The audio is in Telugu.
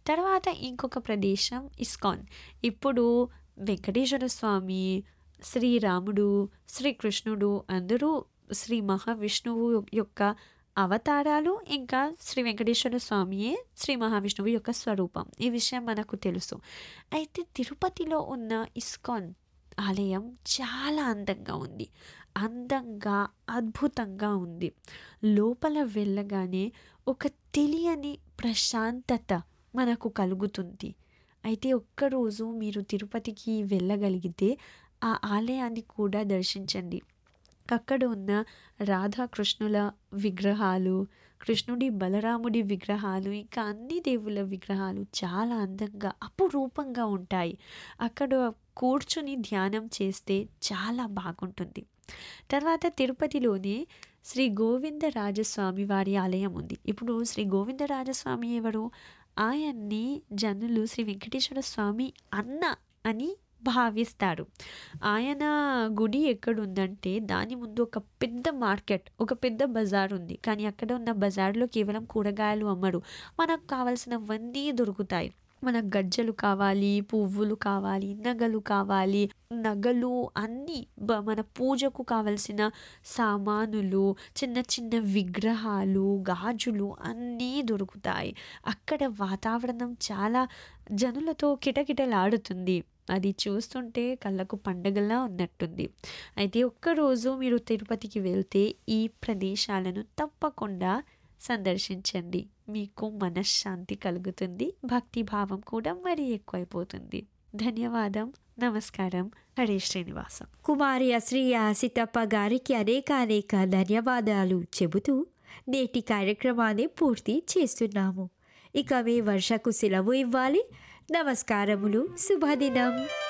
తర్వాత ఇంకొక ప్రదేశం ఇస్కాన్ ఇప్పుడు వెంకటేశ్వర స్వామి శ్రీరాముడు శ్రీకృష్ణుడు అందరూ శ్రీ మహావిష్ణువు యొక్క అవతారాలు ఇంకా శ్రీ వెంకటేశ్వర స్వామియే శ్రీ మహావిష్ణువు యొక్క స్వరూపం ఈ విషయం మనకు తెలుసు అయితే తిరుపతిలో ఉన్న ఇస్కాన్ ఆలయం చాలా అందంగా ఉంది అందంగా అద్భుతంగా ఉంది లోపల వెళ్ళగానే ఒక తెలియని ప్రశాంతత మనకు కలుగుతుంది అయితే ఒక్కరోజు మీరు తిరుపతికి వెళ్ళగలిగితే ఆ ఆలయాన్ని కూడా దర్శించండి అక్కడ ఉన్న రాధాకృష్ణుల విగ్రహాలు కృష్ణుడి బలరాముడి విగ్రహాలు ఇంకా అన్ని దేవుళ్ళ విగ్రహాలు చాలా అందంగా అపురూపంగా ఉంటాయి అక్కడ కూర్చుని ధ్యానం చేస్తే చాలా బాగుంటుంది తర్వాత తిరుపతిలోనే శ్రీ గోవిందరాజస్వామి వారి ఆలయం ఉంది ఇప్పుడు శ్రీ గోవిందరాజస్వామి ఎవరు ఆయన్ని జనులు శ్రీ వెంకటేశ్వర స్వామి అన్న అని భావిస్తారు ఆయన గుడి ఎక్కడుందంటే దాని ముందు ఒక పెద్ద మార్కెట్ ఒక పెద్ద బజార్ ఉంది కానీ అక్కడ ఉన్న బజార్లో కేవలం కూరగాయలు అమ్మరు మనకు కావాల్సినవన్నీ దొరుకుతాయి మనకు గజ్జలు కావాలి పువ్వులు కావాలి నగలు కావాలి నగలు అన్నీ బ- మన పూజకు కావలసిన సామానులు చిన్న చిన్న విగ్రహాలు గాజులు అన్నీ దొరుకుతాయి అక్కడ వాతావరణం చాలా జనులతో కిటకిటలాడుతుంది అది చూస్తుంటే కళ్ళకు పండగలా ఉన్నట్టుంది అయితే ఒక్కరోజు మీరు తిరుపతికి వెళ్తే ఈ ప్రదేశాలను తప్పకుండా సందర్శించండి మీకు మనశ్శాంతి కలుగుతుంది భక్తి భావం కూడా మరీ ఎక్కువైపోతుంది ధన్యవాదం నమస్కారం హరే శ్రీనివాసం కుమారి అశ్రియ సీతప్ప గారికి అనేక అనేక ధన్యవాదాలు చెబుతూ నేటి కార్యక్రమాన్ని పూర్తి చేస్తున్నాము ఇక మీ వర్షకు సెలవు ఇవ్వాలి నమస్కారములు శుభదినం